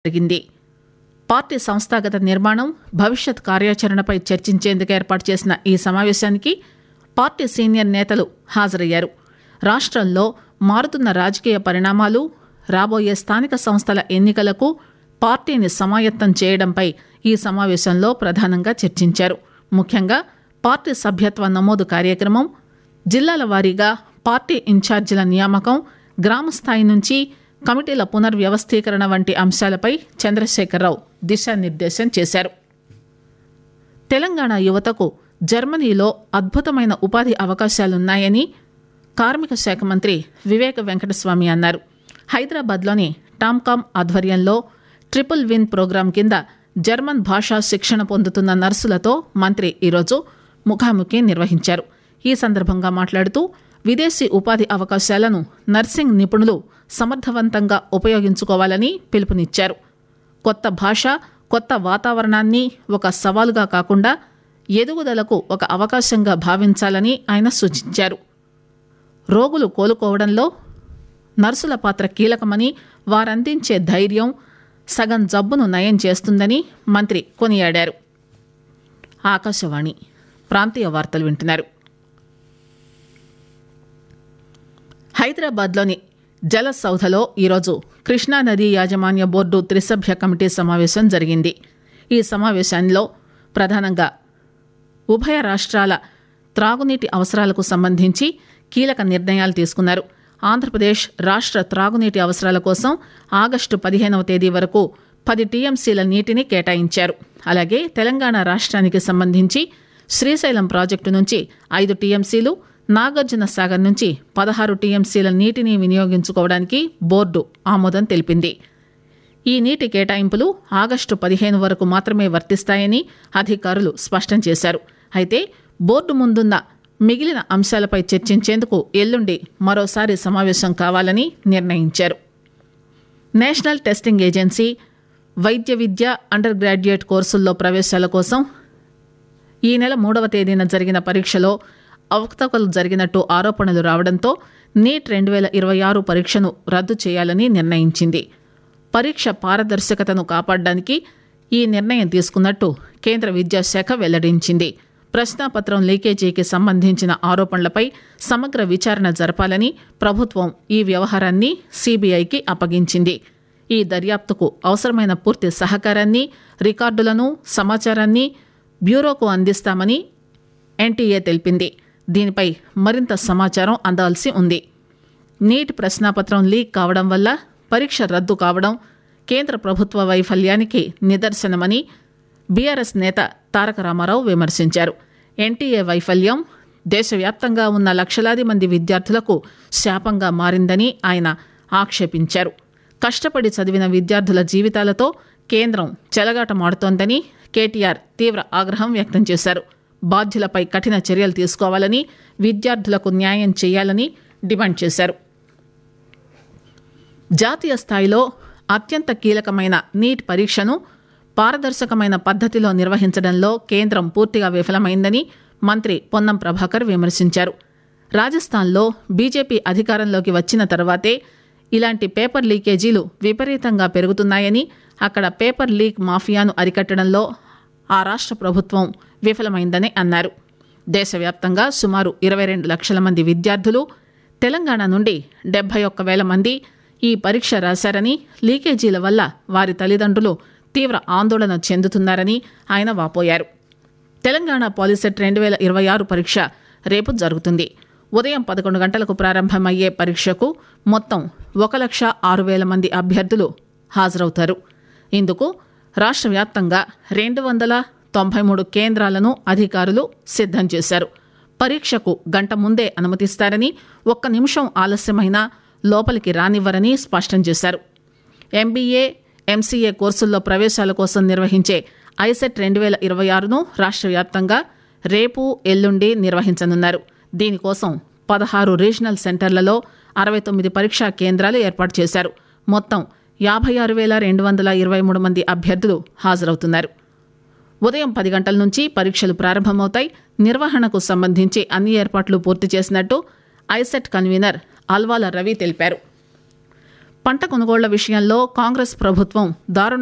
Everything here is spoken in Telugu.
జరిగింది పార్టీ సంస్థాగత నిర్మాణం భవిష్యత్ కార్యాచరణపై చర్చించేందుకు ఏర్పాటు చేసిన ఈ సమావేశానికి పార్టీ సీనియర్ నేతలు హాజరయ్యారు రాష్ట్రంలో మారుతున్న రాజకీయ పరిణామాలు రాబోయే స్థానిక సంస్థల ఎన్నికలకు పార్టీని సమాయత్తం చేయడంపై ఈ సమావేశంలో ప్రధానంగా చర్చించారు ముఖ్యంగా పార్టీ సభ్యత్వ నమోదు కార్యక్రమం జిల్లాల వారీగా పార్టీ ఇన్ఛార్జీల నియామకం గ్రామ స్థాయి నుంచి కమిటీల పునర్వ్యవస్థీకరణ వంటి అంశాలపై చంద్రశేఖరరావు దిశానిర్దేశం చేశారు తెలంగాణ యువతకు జర్మనీలో అద్భుతమైన ఉపాధి అవకాశాలున్నాయని కార్మిక శాఖ మంత్రి వివేక వెంకటస్వామి అన్నారు హైదరాబాద్లోని టామ్కామ్ ఆధ్వర్యంలో ట్రిపుల్ విన్ ప్రోగ్రాం కింద జర్మన్ భాషా శిక్షణ పొందుతున్న నర్సులతో మంత్రి ఈరోజు ముఖాముఖి నిర్వహించారు ఈ సందర్భంగా మాట్లాడుతూ విదేశీ ఉపాధి అవకాశాలను నర్సింగ్ నిపుణులు సమర్థవంతంగా ఉపయోగించుకోవాలని పిలుపునిచ్చారు కొత్త భాష కొత్త వాతావరణాన్ని ఒక సవాలుగా కాకుండా ఎదుగుదలకు ఒక అవకాశంగా భావించాలని ఆయన సూచించారు రోగులు కోలుకోవడంలో నర్సుల పాత్ర కీలకమని వారందించే ధైర్యం సగం జబ్బును నయం చేస్తుందని మంత్రి కొనియాడారు ఆకాశవాణి ప్రాంతీయ వార్తలు వింటున్నారు హైదరాబాద్లోని జల సౌధలో ఈరోజు కృష్ణానదీ యాజమాన్య బోర్డు త్రిసభ్య కమిటీ సమావేశం జరిగింది ఈ సమావేశంలో ప్రధానంగా ఉభయ రాష్ట్రాల త్రాగునీటి అవసరాలకు సంబంధించి కీలక నిర్ణయాలు తీసుకున్నారు ఆంధ్రప్రదేశ్ రాష్ట్ర త్రాగునీటి అవసరాల కోసం ఆగస్టు పదిహేనవ తేదీ వరకు పది టీఎంసీల నీటిని కేటాయించారు అలాగే తెలంగాణ రాష్ట్రానికి సంబంధించి శ్రీశైలం ప్రాజెక్టు నుంచి ఐదు టీఎంసీలు నాగార్జున సాగర్ నుంచి పదహారు టీఎంసీల నీటిని వినియోగించుకోవడానికి బోర్డు ఆమోదం తెలిపింది ఈ నీటి కేటాయింపులు ఆగస్టు పదిహేను వరకు మాత్రమే వర్తిస్తాయని అధికారులు స్పష్టం చేశారు అయితే బోర్డు ముందున్న మిగిలిన అంశాలపై చర్చించేందుకు ఎల్లుండి మరోసారి సమావేశం కావాలని నిర్ణయించారు నేషనల్ టెస్టింగ్ ఏజెన్సీ వైద్య విద్య అండర్ గ్రాడ్యుయేట్ కోర్సుల్లో ప్రవేశాల కోసం ఈ నెల మూడవ తేదీన జరిగిన పరీక్షలో అవకతవకలు జరిగినట్టు ఆరోపణలు రావడంతో నీట్ రెండు వేల ఇరవై ఆరు పరీక్షను రద్దు చేయాలని నిర్ణయించింది పరీక్ష పారదర్శకతను కాపాడడానికి ఈ నిర్ణయం తీసుకున్నట్టు కేంద్ర విద్యాశాఖ వెల్లడించింది ప్రశ్నాపత్రం లీకేజీకి సంబంధించిన ఆరోపణలపై సమగ్ర విచారణ జరపాలని ప్రభుత్వం ఈ వ్యవహారాన్ని సీబీఐకి అప్పగించింది ఈ దర్యాప్తుకు అవసరమైన పూర్తి సహకారాన్ని రికార్డులను సమాచారాన్ని బ్యూరోకు అందిస్తామని ఎన్టీఏ తెలిపింది దీనిపై మరింత సమాచారం అందాల్సి ఉంది నీట్ ప్రశ్నాపత్రం లీక్ కావడం వల్ల పరీక్ష రద్దు కావడం కేంద్ర ప్రభుత్వ వైఫల్యానికి నిదర్శనమని బీఆర్ఎస్ నేత తారక రామారావు విమర్శించారు ఎన్టీఏ వైఫల్యం దేశవ్యాప్తంగా ఉన్న లక్షలాది మంది విద్యార్థులకు శాపంగా మారిందని ఆయన ఆక్షేపించారు కష్టపడి చదివిన విద్యార్థుల జీవితాలతో కేంద్రం చెలగాటమాడుతోందని కేటీఆర్ తీవ్ర ఆగ్రహం వ్యక్తం చేశారు బాధ్యులపై కఠిన చర్యలు తీసుకోవాలని విద్యార్థులకు న్యాయం చేయాలని డిమాండ్ చేశారు జాతీయ స్థాయిలో అత్యంత కీలకమైన నీట్ పరీక్షను పారదర్శకమైన పద్ధతిలో నిర్వహించడంలో కేంద్రం పూర్తిగా విఫలమైందని మంత్రి పొన్నం ప్రభాకర్ విమర్శించారు రాజస్థాన్లో బీజేపీ అధికారంలోకి వచ్చిన తర్వాతే ఇలాంటి పేపర్ లీకేజీలు విపరీతంగా పెరుగుతున్నాయని అక్కడ పేపర్ లీక్ మాఫియాను అరికట్టడంలో ఆ రాష్ట్ర ప్రభుత్వం విఫలమైందని అన్నారు దేశవ్యాప్తంగా సుమారు ఇరవై రెండు లక్షల మంది విద్యార్థులు తెలంగాణ నుండి డెబ్బై ఒక్క వేల మంది ఈ పరీక్ష రాశారని లీకేజీల వల్ల వారి తల్లిదండ్రులు తీవ్ర ఆందోళన చెందుతున్నారని ఆయన వాపోయారు తెలంగాణ పాలిసెట్ రెండు వేల ఇరవై ఆరు పరీక్ష రేపు జరుగుతుంది ఉదయం పదకొండు గంటలకు ప్రారంభమయ్యే పరీక్షకు మొత్తం ఒక లక్ష ఆరు వేల మంది అభ్యర్థులు హాజరవుతారు ఇందుకు రాష్ట్ర వ్యాప్తంగా రెండు వందల తొంభై మూడు కేంద్రాలను అధికారులు సిద్ధం చేశారు పరీక్షకు గంట ముందే అనుమతిస్తారని ఒక్క నిమిషం ఆలస్యమైనా లోపలికి రానివ్వరని స్పష్టం చేశారు ఎంబీఏ ఎంసీఏ కోర్సుల్లో ప్రవేశాల కోసం నిర్వహించే ఐసెట్ రెండు వేల ఇరవై ఆరును రాష్ట్ర వ్యాప్తంగా రేపు ఎల్లుండి నిర్వహించనున్నారు దీనికోసం పదహారు రీజనల్ సెంటర్లలో అరవై తొమ్మిది పరీక్షా కేంద్రాలు ఏర్పాటు చేశారు మొత్తం యాభై ఆరు వేల రెండు వందల ఇరవై మూడు మంది అభ్యర్థులు హాజరవుతున్నారు ఉదయం పది గంటల నుంచి పరీక్షలు ప్రారంభమవుతాయి నిర్వహణకు సంబంధించి అన్ని ఏర్పాట్లు పూర్తి చేసినట్టు ఐసెట్ కన్వీనర్ అల్వాల రవి తెలిపారు పంట కొనుగోళ్ల విషయంలో కాంగ్రెస్ ప్రభుత్వం దారుణ